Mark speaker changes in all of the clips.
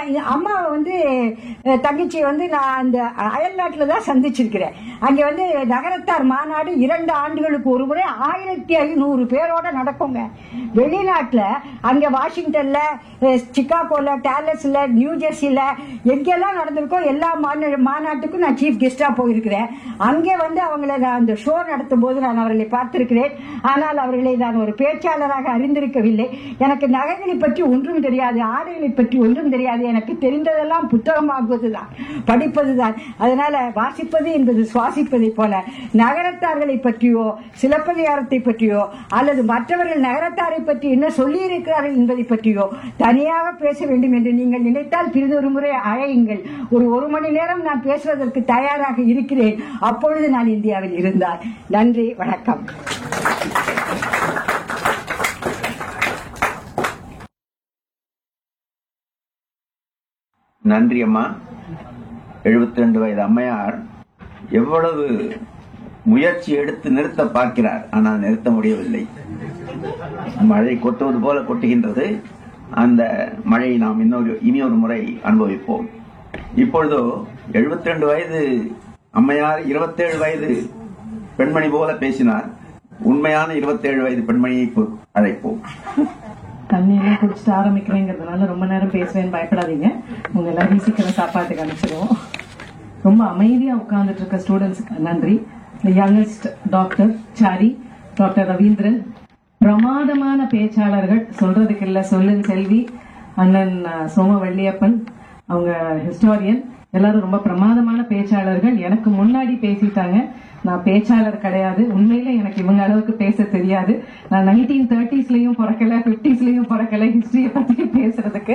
Speaker 1: இ- அம்மாவை வந்து அஹ், தங்கச்சியை வந்து நான் அந்த அயல்நாட்டில் தான் சந்திச்சிருக்கிறேன் அங்கே வந்து நகரத்தார் மாநாடு இரண்டு ஆண்டுகளுக்கு ஒரு முறை ஆயிரத்தி ஐநூறு பேரோட நடக்குங்க வெளிநாட்டில் அங்கே வாஷிங்டன்ல அஹ், சிகாகோல டேலஸ்ல நியூ ஜெர்சியில் எங்கெல்லாம் நடந்திருக்கோ எல்லா மாநா- மாநாட்டுக்கும் நான் சீஃப் கெஸ்டாக போயிருக்கிறேன் அங்கே வந்து அவங்கள நான் அந்த ஷோ நடத்தும் போது நான் அவர்களை பார்த்திருக்கிறேன் ஆனால் அவர்களை நான் ஒரு பேச்சாளராக அறிந்திருக்கவில்லை எனக்கு நகைகளை பற்றி ஒன்றும் தெரியாது ஆடைகளை பற்றி ஒன்றும் தெரியாது எனக்கு தெரிந்ததெல்லாம் புத்தகமாகுவதுதான் படிப்பதுதான் அதனால வாசிப்பது என்பது சுவாசிப்பதை போல நகரத்தார்களை பற்றியோ சிலப்பதிகாரத்தை பற்றியோ அல்லது மற்றவர்கள் நகரத்தாரை பற்றி என்ன சொல்லியிருக்கிறார்கள் என்பதை பற்றியோ தனியாக பேச வேண்டும் என்று நீங்கள் நினைத்தால் பிறிதொரு முறை அழையுங்கள் ஒரு ஒரு மணி நேரம் நான் பேசுவதற்கு தயாராக இருக்கிறேன் அப்பொழுது நான் இந்தியாவில் இருந்தால் நன்றி வணக்கம்
Speaker 2: நன்றி அம்மா 72 ரெண்டு வயது அம்மையார் எவ்வளவு முயற்சி எடுத்து நிறுத்த பார்க்கிறார் ஆனால் நிறுத்த முடியவில்லை மழை கொட்டுவது போல கொட்டுகின்றது அந்த மழையை நாம் இன்னொரு இனி ஒரு முறை அனுபவிப்போம் இப்பொழுதோ 72 ரெண்டு வயது அம்மையார் 27 வயது பெண்மணி போல பேசினார் உண்மையான 27 வயது பெண்மணியை கு- அழைப்போம்
Speaker 3: தண்ணியெல்லாம் குடிச்சிட்டு ஆரம்பிக்கிறேங்கிறதுனால ரொம்ப நேரம் பேசுவேன்னு பயப்படாதீங்க உங்க எல்லாரையும் சீக்கிரம் சாப்பாட்டுக்கு அனுப்பிச்சிடுவோம் ரொம்ப அமைதியா உட்கார்ந்துட்டு இருக்க ஸ்டூடெண்ட்ஸ்க்கு நன்றி youngest doctor sorry doctor Ravindran பிரமாதமான பேச்சாளர்கள் சொல்றதுக்கு இல்ல சொல்லுங்க செல்வி அண்ணன் அஹ், சோம வள்ளியப்பன் அவங்க ஹிஸ்டாரியன் எல்லாரும் ரொம்ப பிரமாதமான பேச்சாளர்கள் எனக்கு முன்னாடி பேசிட்டாங்க நான் பேச்சாளர் கிடையாது உண்மையில எனக்கு இவங்க அளவுக்கு பேச தெரியாது நான் நைன்டீன் தேர்ட்டிஸ்லயும் பிறக்கல பிப்டிஸ்லயும் பிறக்கல ஹிஸ்டரியை பத்தி பேசுறதுக்கு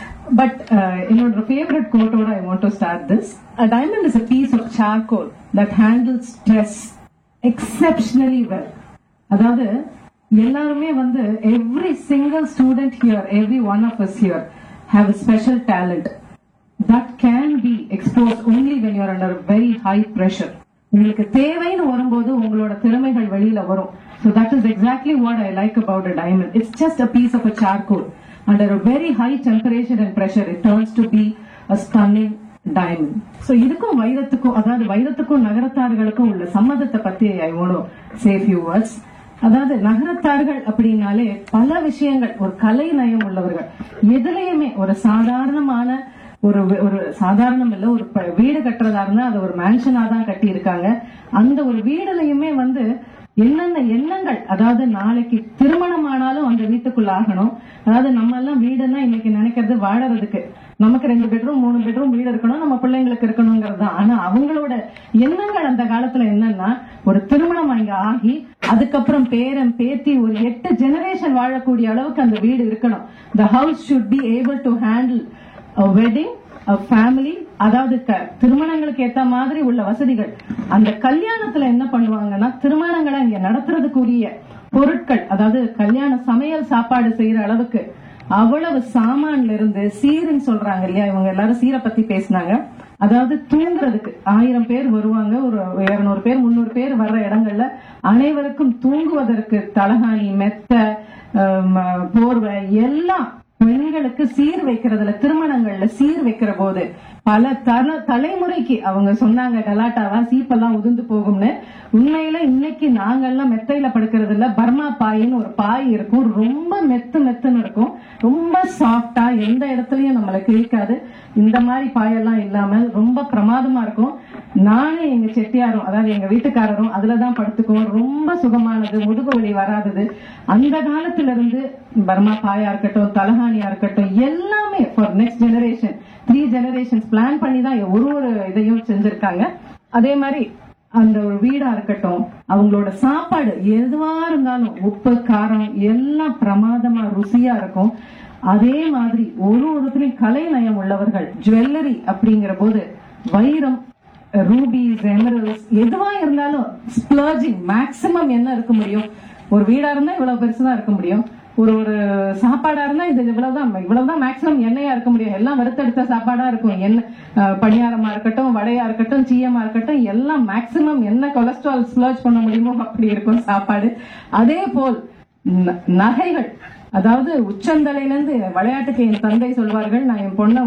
Speaker 3: பட் என்னோட ஃபேவரட் கோட்டோட I want to start this a diamond is a piece of charcoal that handle stress exceptionally well அதாவது எல்லாருமே வந்து every single student here every one of us here have a special talent that can be expose only when you are under very high pressure உங்களுக்கு தேவைன்னு வரும்போது உங்களோட திறமைகள் வெளியில வரும் so that is exactly what i like about a diamond it's just a piece of a charcoal under a very high temperature and pressure it turns to be a stunning diamond so இதுக்கும் வைரத்துக்கும் அதாவது வைரத்துக்கும் நகரத்தார்களுக்கும் உள்ள சம்மதத்தை பத்தி I want say few words அதாவது நகரத்தார்கள் அப்படின்னாலே பல விஷயங்கள் ஒரு கலை நயம் உள்ளவர்கள் எதுலயுமே ஒரு சாதாரணமான ஒரு வி- ஒரு சாதாரணம் இல்ல ஒரு ப- வீடு கட்டுறதா இருந்தா அது ஒரு மேன்ஷனா தான் கட்டி இருக்காங்க அந்த ஒரு வீடுலயுமே வந்து என்னென்ன எண்ணங்கள் அதாவது நாளைக்கு திருமணம் ஆனாலும் அந்த வீட்டுக்குள்ள ஆகணும் அதாவது நம்ம எல்லாம் வீடுன்னா இன்னைக்கு நினைக்கிறது வாழறதுக்கு நமக்கு ரெண்டு பெட்ரூம் மூணு பெட்ரூம் வீடு இருக்கணும் நம்ம பிள்ளைங்களுக்கு இருக்கணுங்கிறது தான் ஆனா அவங்களோட எண்ணங்கள் அந்த காலத்துல என்னன்னா ஒரு திருமணம் அங்க ஆகி அதுக்கப்புறம் பேரன் பேத்தி ஒரு எட்டு ஜெனரேஷன் வாழக்கூடிய அளவுக்கு அந்த வீடு இருக்கணும் the house should be able to handle wedding family அதாவது க- திருமணங்களுக்கு ஏத்த மாதிரி உள்ள வசதிகள் அந்த கல்யாணத்துல என்ன பண்ணுவாங்கன்னா திருமணங்களை இங்க நடத்துறதுக்குரிய பொருட்கள் அதாவது கல்யாண சமையல் சாப்பாடு செய்யற அளவுக்கு அவ்வளவு சாமான்ல இருந்து சீருன்னு சொல்றாங்க இல்லையா இவங்க எல்லாரும் சீரை பத்தி பேசினாங்க அதாவது தூங்குறதுக்கு ஆயிரம் பேர் வருவாங்க ஒரு இருநூறு பேர் முந்நூறு பேர் வர்ற இடங்கள்ல அனைவருக்கும் தூங்குவதற்கு தலகாணி மெத்த ஆம், போர்வை எல்லாம் பெண்களுக்கு சீர் வைக்கிறதுல திருமணங்கள்ல சீர் வைக்கிற போது பல தல தலைமுறைக்கு அவங்க சொன்னாங்க கலாட்டாவா சீப்பெல்லாம் உதிர்ந்து போகும்னு உண்மையில இன்னைக்கு நாங்கெல்லாம் மெத்தையில படுக்கிறது இல்ல பர்மா பாயின்னு ஒரு பாய் இருக்கும் ரொம்ப மெத்து மெத்துன்னு இருக்கும் ரொம்ப சாஃப்டா எந்த இடத்துலயும் நம்மள கிழிக்காது இந்த மாதிரி பாயெல்லாம் இல்லாம ரொம்ப பிரமாதமா இருக்கும் நானும் எங்க செட்டியாரும் அதாவது எங்க வீட்டுக்காரரும் அதுலதான் படுத்துக்குவோம் ரொம்ப சுகமானது முதுகு வலி வராதது அந்த காலத்துல இருந்து பர்மா பாயா இருக்கட்டும் தலகாணியா இருக்கட்டும் எல்லாமே for next generation three generations plan பண்ணி தான் ஒரு ஒரு இதையும் செஞ்சிருக்காங்க அதே மாதிரி அந்த ஒரு வீடா இருக்கட்டும் அவங்களோட சாப்பாடு எதுவா இருந்தாலும் உப்பு காரம் எல்லாம் பிரமாதமா ருசியா இருக்கும் அதே மாதிரி ஒரு ஒருத்தரையும் கலை நயம் உள்ளவர்கள் ஜுவல்லரி அப்படிங்கிற போது வைரம் ரூபிஸ் எமரல்ஸ் எதுவா இருந்தாலும் ஸ்பிளர்ஜிங் மேக்சிமம் என்ன இருக்க முடியும் ஒரு வீடா இருந்தா இவ்வளவு பெருசுதான் இருக்க முடியும் ஒரு ஒரு சாப்பாடா இருந்தா இது இவ்வளவுதான் இவ்வளவுதான் மேக்சிமம் எண்ணெயா இருக்க முடியும் எல்லாம் வறுத்தெடுத்த சாப்பாடா இருக்கும் என்ன அஹ், பணியாரமா இருக்கட்டும் வடையா இருக்கட்டும் சீயமா இருக்கட்டும் எல்லாம் மேக்சிமம் என்ன கொலஸ்ட்ரால் ஸ்லர்ஜ் பண்ண முடியுமோ அப்படி இருக்கும் சாப்பாடு அதே போல் ந- நகைகள் அதாவது உச்சந்தலையில இருந்து விளையாட்டுக்கு என் தந்தை சொல்வார்கள் நான் என் பொண்ணை